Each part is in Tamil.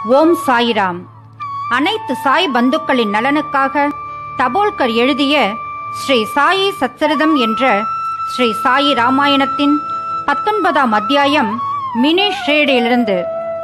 ஓம் சாயிராம் அனைத்து சாய் பந்துக்களின் நலனுக்காக தபோல்கர் எழுதிய ஸ்ரீ சாயி சச்சரிதம் என்ற ஸ்ரீ சாயி ராமாயணத்தின் பத்தொன்பதாம் அத்தியாயம் மினி ஷேடிலிருந்து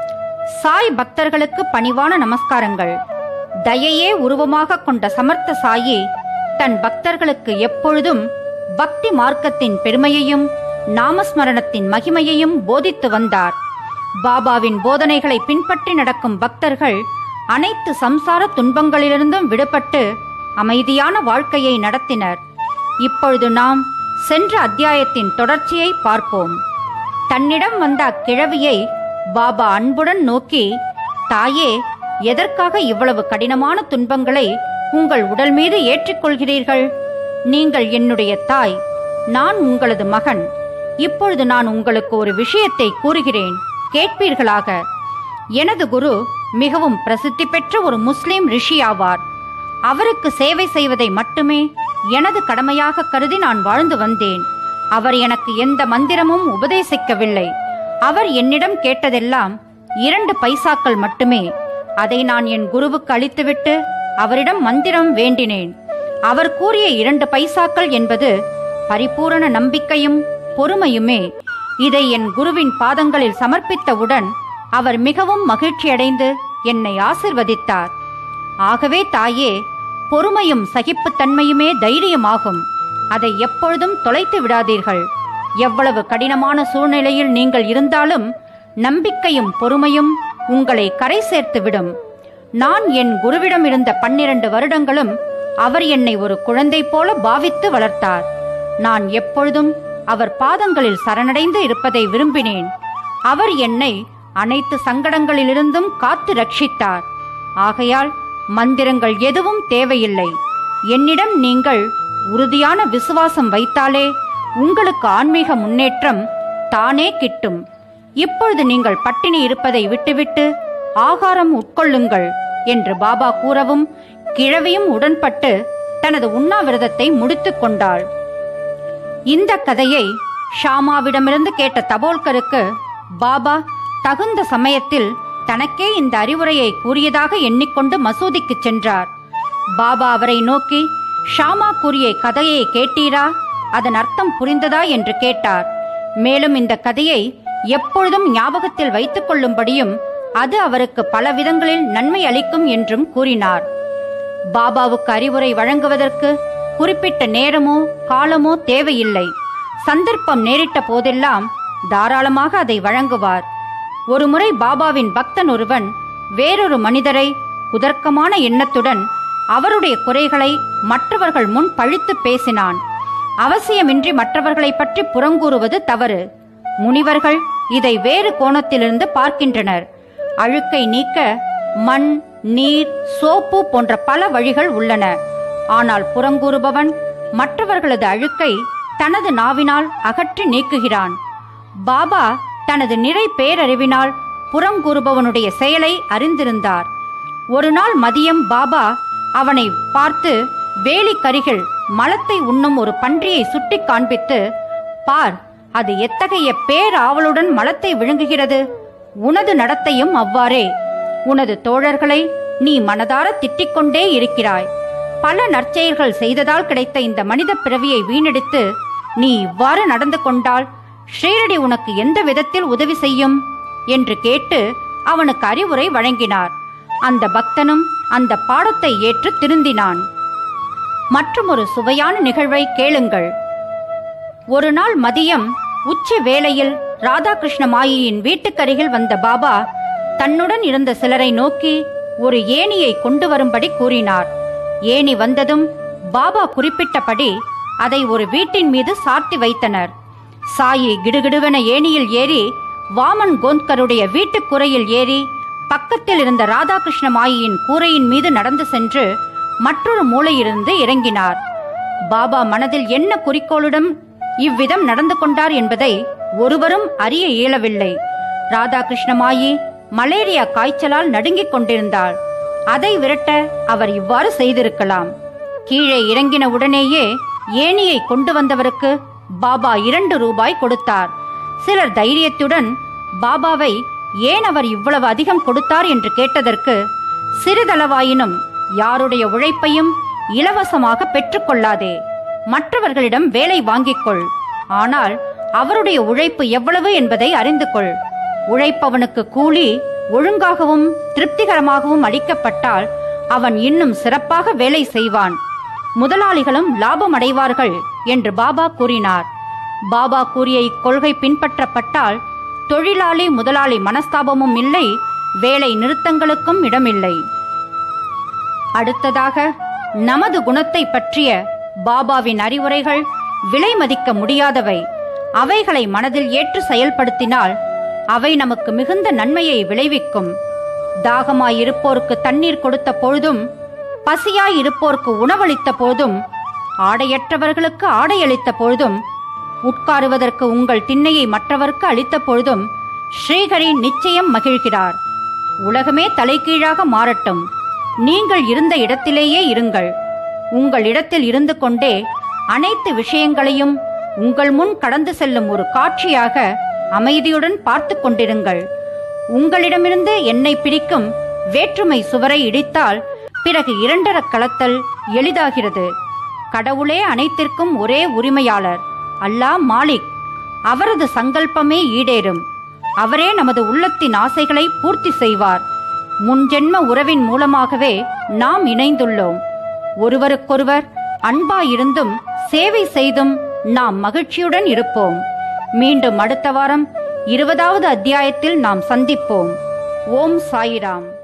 சாய் பக்தர்களுக்கு பணிவான நமஸ்காரங்கள் தயையே உருவமாக கொண்ட சமர்த்த சாயி தன் பக்தர்களுக்கு எப்பொழுதும் பக்தி மார்க்கத்தின் பெருமையையும் நாமஸ்மரணத்தின் மகிமையையும் போதித்து வந்தார் பாபாவின் போதனைகளை பின்பற்றி நடக்கும் பக்தர்கள் அனைத்து சம்சார துன்பங்களிலிருந்தும் விடுபட்டு அமைதியான வாழ்க்கையை நடத்தினர் இப்பொழுது நாம் சென்ற அத்தியாயத்தின் தொடர்ச்சியை பார்ப்போம் தன்னிடம் வந்த அக்கிழவியை பாபா அன்புடன் நோக்கி தாயே எதற்காக இவ்வளவு கடினமான துன்பங்களை உங்கள் உடல் மீது ஏற்றிக்கொள்கிறீர்கள் நீங்கள் என்னுடைய தாய் நான் உங்களது மகன் இப்பொழுது நான் உங்களுக்கு ஒரு விஷயத்தை கூறுகிறேன் கேட்பீர்களாக எனது குரு மிகவும் பிரசித்தி பெற்ற ஒரு முஸ்லிம் ரிஷி ஆவார் அவருக்கு சேவை செய்வதை மட்டுமே எனது கடமையாக கருதி நான் வாழ்ந்து வந்தேன் அவர் எனக்கு எந்த மந்திரமும் உபதேசிக்கவில்லை அவர் என்னிடம் கேட்டதெல்லாம் இரண்டு பைசாக்கள் மட்டுமே அதை நான் என் குருவுக்கு அளித்துவிட்டு அவரிடம் மந்திரம் வேண்டினேன் அவர் கூறிய இரண்டு பைசாக்கள் என்பது பரிபூரண நம்பிக்கையும் பொறுமையுமே இதை என் குருவின் பாதங்களில் சமர்ப்பித்தவுடன் அவர் மிகவும் மகிழ்ச்சியடைந்து என்னை ஆசிர்வதித்தார் ஆகவே தாயே பொறுமையும் சகிப்புத்தன்மையுமே தைரியமாகும் அதை எப்பொழுதும் தொலைத்து விடாதீர்கள் எவ்வளவு கடினமான சூழ்நிலையில் நீங்கள் இருந்தாலும் நம்பிக்கையும் பொறுமையும் உங்களை கரை சேர்த்து விடும் நான் என் குருவிடம் இருந்த பன்னிரண்டு வருடங்களும் அவர் என்னை ஒரு குழந்தை போல பாவித்து வளர்த்தார் நான் எப்பொழுதும் அவர் பாதங்களில் சரணடைந்து இருப்பதை விரும்பினேன் அவர் என்னை அனைத்து சங்கடங்களிலிருந்தும் காத்து ரட்சித்தார் ஆகையால் மந்திரங்கள் எதுவும் தேவையில்லை என்னிடம் நீங்கள் உறுதியான விசுவாசம் வைத்தாலே உங்களுக்கு ஆன்மீக முன்னேற்றம் தானே கிட்டும் இப்பொழுது நீங்கள் பட்டினி இருப்பதை விட்டுவிட்டு ஆகாரம் உட்கொள்ளுங்கள் என்று பாபா கூறவும் கிழவியும் உடன்பட்டு தனது உண்ணாவிரதத்தை முடித்துக் கொண்டாள் இந்த கதையை ஷாமாவிடமிருந்து கேட்ட தபோல்கருக்கு பாபா தகுந்த சமயத்தில் தனக்கே இந்த அறிவுரையை கூறியதாக எண்ணிக்கொண்டு மசூதிக்கு சென்றார் பாபா அவரை நோக்கி ஷாமா கூறிய கதையை கேட்டீரா அதன் அர்த்தம் புரிந்ததா என்று கேட்டார் மேலும் இந்த கதையை எப்பொழுதும் ஞாபகத்தில் வைத்துக் கொள்ளும்படியும் அது அவருக்கு பல விதங்களில் நன்மை அளிக்கும் என்றும் கூறினார் பாபாவுக்கு அறிவுரை வழங்குவதற்கு குறிப்பிட்ட நேரமோ காலமோ தேவையில்லை சந்தர்ப்பம் நேரிட்ட போதெல்லாம் தாராளமாக அதை வழங்குவார் ஒருமுறை பாபாவின் பக்தன் ஒருவன் வேறொரு மனிதரை குதர்க்கமான எண்ணத்துடன் அவருடைய குறைகளை மற்றவர்கள் முன் பழித்து பேசினான் அவசியமின்றி மற்றவர்களை பற்றி புறங்கூறுவது தவறு முனிவர்கள் இதை வேறு கோணத்திலிருந்து பார்க்கின்றனர் அழுக்கை நீக்க மண் நீர் சோப்பு போன்ற பல வழிகள் உள்ளன ஆனால் புறங்கூறுபவன் மற்றவர்களது அழுக்கை தனது நாவினால் அகற்றி நீக்குகிறான் பாபா தனது நிறை பேரறிவினால் புறங்கூறுபவனுடைய செயலை அறிந்திருந்தார் ஒரு நாள் மதியம் பாபா அவனை பார்த்து வேலிக்கரிகில் மலத்தை உண்ணும் ஒரு பன்றியை சுட்டிக் காண்பித்து பார் அது எத்தகைய பேராவலுடன் மலத்தை விழுங்குகிறது உனது நடத்தையும் அவ்வாறே உனது தோழர்களை நீ மனதார திட்டிக்கொண்டே இருக்கிறாய் பல நற்செயல்கள் செய்ததால் கிடைத்த இந்த மனித பிறவியை வீணடித்து நீ இவ்வாறு நடந்து கொண்டால் ஸ்ரீரடி உனக்கு எந்த விதத்தில் உதவி செய்யும் என்று கேட்டு அவனுக்கு அறிவுரை வழங்கினார் அந்த பக்தனும் அந்த பாடத்தை ஏற்று திருந்தினான் மற்றும் ஒரு சுவையான நிகழ்வை கேளுங்கள் ஒரு நாள் மதியம் உச்சி வேளையில் ராதாகிருஷ்ண மாயியின் வீட்டுக்கருகில் வந்த பாபா தன்னுடன் இருந்த சிலரை நோக்கி ஒரு ஏணியை கொண்டு வரும்படி கூறினார் ஏணி வந்ததும் பாபா குறிப்பிட்டபடி அதை ஒரு வீட்டின் மீது சார்த்தி வைத்தனர் சாயி கிடுகிடுவென ஏணியில் ஏறி வாமன் கோந்த்கருடைய வீட்டுக் குறையில் ஏறி பக்கத்தில் இருந்த ராதாகிருஷ்ண மாயியின் கூரையின் மீது நடந்து சென்று மற்றொரு மூலையிலிருந்து இறங்கினார் பாபா மனதில் என்ன குறிக்கோளுடன் இவ்விதம் நடந்து கொண்டார் என்பதை ஒருவரும் அறிய இயலவில்லை ராதாகிருஷ்ணமாயி மலேரியா காய்ச்சலால் நடுங்கிக் கொண்டிருந்தாள் அதை விரட்ட அவர் இவ்வாறு செய்திருக்கலாம் கீழே இறங்கின உடனேயே ஏணியை கொண்டு வந்தவருக்கு பாபா இரண்டு ரூபாய் கொடுத்தார் சிலர் தைரியத்துடன் பாபாவை ஏன் அவர் இவ்வளவு அதிகம் கொடுத்தார் என்று கேட்டதற்கு சிறிதளவாயினும் யாருடைய உழைப்பையும் இலவசமாக பெற்றுக்கொள்ளாதே மற்றவர்களிடம் வேலை வாங்கிக் கொள் ஆனால் அவருடைய உழைப்பு எவ்வளவு என்பதை அறிந்து கொள் உழைப்பவனுக்கு கூலி ஒழுங்காகவும் திருப்திகரமாகவும் அளிக்கப்பட்டால் அவன் இன்னும் சிறப்பாக வேலை செய்வான் முதலாளிகளும் லாபம் அடைவார்கள் என்று பாபா கூறினார் பாபா கூறிய இக்கொள்கை பின்பற்றப்பட்டால் தொழிலாளி முதலாளி மனஸ்தாபமும் இல்லை வேலை நிறுத்தங்களுக்கும் இடமில்லை அடுத்ததாக நமது குணத்தை பற்றிய பாபாவின் அறிவுரைகள் விலை மதிக்க முடியாதவை அவைகளை மனதில் ஏற்று செயல்படுத்தினால் அவை நமக்கு மிகுந்த நன்மையை விளைவிக்கும் தாகமாயிருப்போருக்கு தண்ணீர் கொடுத்த பொழுதும் பசியாயிருப்போருக்கு உணவளித்த பொழுதும் ஆடையற்றவர்களுக்கு ஆடையளித்த பொழுதும் உட்காருவதற்கு உங்கள் திண்ணையை மற்றவர்க்கு அளித்த பொழுதும் ஸ்ரீஹரி நிச்சயம் மகிழ்கிறார் உலகமே தலைகீழாக மாறட்டும் நீங்கள் இருந்த இடத்திலேயே இருங்கள் உங்கள் இடத்தில் இருந்து கொண்டே அனைத்து விஷயங்களையும் உங்கள் முன் கடந்து செல்லும் ஒரு காட்சியாக அமைதியுடன் பார்த்து கொண்டிருங்கள் உங்களிடமிருந்து என்னை பிரிக்கும் வேற்றுமை சுவரை இடித்தால் பிறகு இரண்டரக் கலத்தல் எளிதாகிறது கடவுளே அனைத்திற்கும் ஒரே உரிமையாளர் அல்லாஹ் மாலிக் அவரது சங்கல்பமே ஈடேறும் அவரே நமது உள்ளத்தின் ஆசைகளை பூர்த்தி செய்வார் முன்ஜென்ம உறவின் மூலமாகவே நாம் இணைந்துள்ளோம் ஒருவருக்கொருவர் அன்பாயிருந்தும் சேவை செய்தும் நாம் மகிழ்ச்சியுடன் இருப்போம் மீண்டும் அடுத்த வாரம் இருபதாவது அத்தியாயத்தில் நாம் சந்திப்போம் ஓம் சாயிராம்